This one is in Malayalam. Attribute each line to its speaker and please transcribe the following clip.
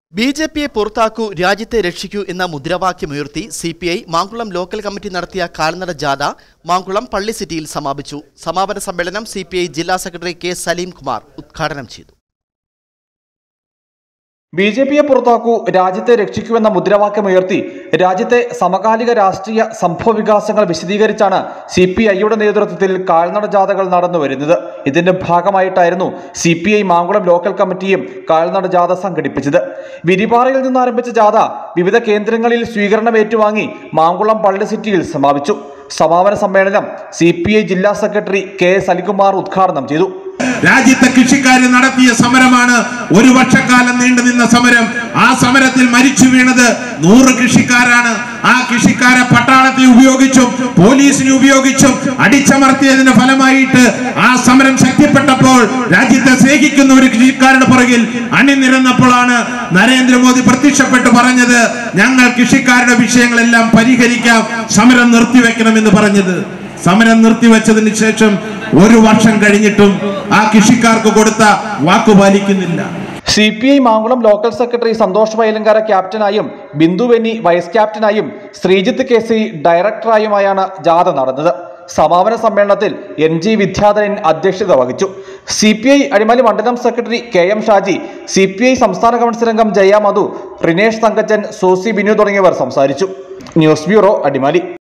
Speaker 1: ബി ജെ പിയെ പുറത്താക്കൂ രാജ്യത്തെ രക്ഷിക്കൂ എന്ന മുദ്രാവാക്യമുയർത്തി C P I Mankulam local committee നടത്തിയ കാൽനട ജാഥ മാങ്കുളം പള്ളി സിറ്റിയിൽ സമാപിച്ചു സമാപന സമ്മേളനം സി ജില്ലാ സെക്രട്ടറി കെ സലീം കുമാർ ഉദ്ഘാടനം ചെയ്തു
Speaker 2: ബി ജെ പിയെ പുറത്താക്കൂ രാജ്യത്തെ രക്ഷിക്കുമെന്ന മുദ്രാവാക്യമുയർത്തി രാജ്യത്തെ സമകാലിക രാഷ്ട്രീയ സംഭവ വികാസങ്ങൾ വിശദീകരിച്ചാണ് സി പി ഐയുടെ നേതൃത്വത്തിൽ കാൽനട ജാഥകൾ നടന്നു വരുന്നത് ഇതിന്റെ ഭാഗമായിട്ടായിരുന്നു C P I Mankulam local കമ്മിറ്റിയും കാൽനട ജാഥ സംഘടിപ്പിച്ചത് വിരിപാറയിൽ നിന്ന് ആരംഭിച്ച ജാഥ വിവിധ കേന്ദ്രങ്ങളിൽ സ്വീകരണം ഏറ്റുവാങ്ങി മാങ്കുളം പള്ളി സിറ്റിയിൽ സമാപിച്ചു സമാപന സമ്മേളനം സി പി ഐ ജില്ലാ സെക്രട്ടറി കെ എസ് അലികുമാർ ഉദ്ഘാടനം ചെയ്തു
Speaker 3: രാജ്യത്തെ കൃഷിക്കാർ നടത്തിയ സമരമാണ് ഒരു വർഷക്കാലം നീണ്ടു നിന്ന സമരം ആ സമരത്തിൽ മരിച്ചു വീണത് നൂറ് കൃഷിക്കാരാണ് ആ കൃഷിക്കാരെ പട്ടാളത്തെ ഉപയോഗിച്ചും പോലീസിനെ ഉപയോഗിച്ചും അടിച്ചമർത്തിയതിന്റെ ഫലമായിട്ട് ആ സമരം ശക്തിപ്പെട്ടപ്പോൾ രാജ്യത്തെ സ്നേഹിക്കുന്ന ഒരു കൃഷിക്കാരുടെ പുറകിൽ അണിനിരന്നപ്പോഴാണ് നരേന്ദ്രമോദി പ്രത്യക്ഷപ്പെട്ട് പറഞ്ഞത് ഞങ്ങൾ കൃഷിക്കാരുടെ വിഷയങ്ങളെല്ലാം പരിഹരിക്കാം സമരം നിർത്തിവെക്കണമെന്ന് പറഞ്ഞത് സമരം നിർത്തിവെച്ചതിന് ശേഷം ഒരു വർഷം കഴിഞ്ഞിട്ടും ആ കൃഷിക്കാർക്ക് കൊടുത്ത വാക്കു പാലിക്കുന്നില്ല
Speaker 2: C P I Mankulam local secretary Santhosh Vayalankara ക്യാപ്റ്റനായും ബിന്ദു വെന്നി വൈസ് ക്യാപ്റ്റനായും ശ്രീജിത്ത് കെ സി ഡയറക്ടറായുമായാണ് ജാഥ നടന്നത് സമാപന സമ്മേളനത്തിൽ എൻ ജി വിദ്യാധരൻ അധ്യക്ഷത വഹിച്ചു സി പി ഐ അടിമാലി മണ്ഡലം secretary K M Shaji C P I സംസ്ഥാന കൗൺസിൽ അംഗം ജയ മധു റിനേഷ് തങ്കച്ചൻ സോസി ബിനു തുടങ്ങിയവർ സംസാരിച്ചു ന്യൂസ് ബ്യൂറോ അടിമാലി